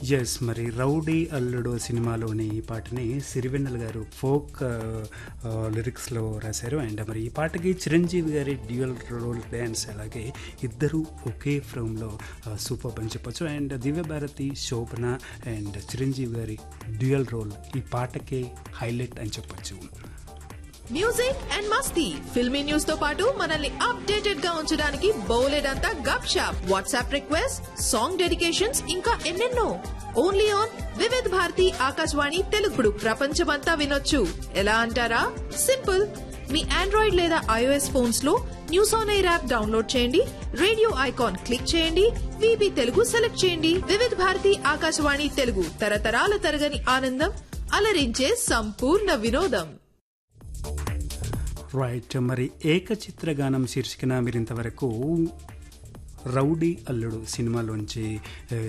yes మరి rowdy అల్లుడు సినిమాలోని ఈ పాటని సిరివెన్నెల గారు ఫోక్ లిరిక్స్లో రాశారు అండ్ మరి ఈ పాటకి చిరంజీవి గారి డ్యూయల్ రోల్ డ్యాన్స్ అలాగే ఇద్దరు ఒకే ఫ్రేమ్లో సూపర్ అని చెప్పొచ్చు అండ్ దివ్య భారతి శోభన అండ్ చిరంజీవి గారి డ్యూయల్ రోల్ ఈ పాటకే హైలైట్ అని చెప్పొచ్చు మ్యూజిక్ అండ్ మస్తీ ఫిల్మీ న్యూస్ తో పాటు మనల్ని అప్డేటెడ్ గా ఉంచడానికి బౌలెడంతా Gupshup WhatsApp request song dedications ఇంకా ఎన్నెన్నో ఓన్లీ ఆన్ వివిధ్ భారతి ఆకాశవాణి తెలుగుడు ప్రపంచమంతా వినొచ్చు ఎలా అంటారా సింపుల్ మీ ఆండ్రాయిడ్ లేదా ఐఓఎస్ ఫోన్స్ లో news on air app download చేయండి రేడియో ఐకాన్ క్లిక్ చేయండి విబి తెలుగు సెలెక్ట్ చేయండి వివిధ్ భారతి ఆకాశవాణి తెలుగు తరతరాల తరగని ఆనందం అలరించే సంపూర్ణ వినోదం రైట్ మరి ఏకచిత్ర గానం శీర్షికన మీరు ఇంతవరకు రౌడీ అల్లుడు సినిమాలోంచి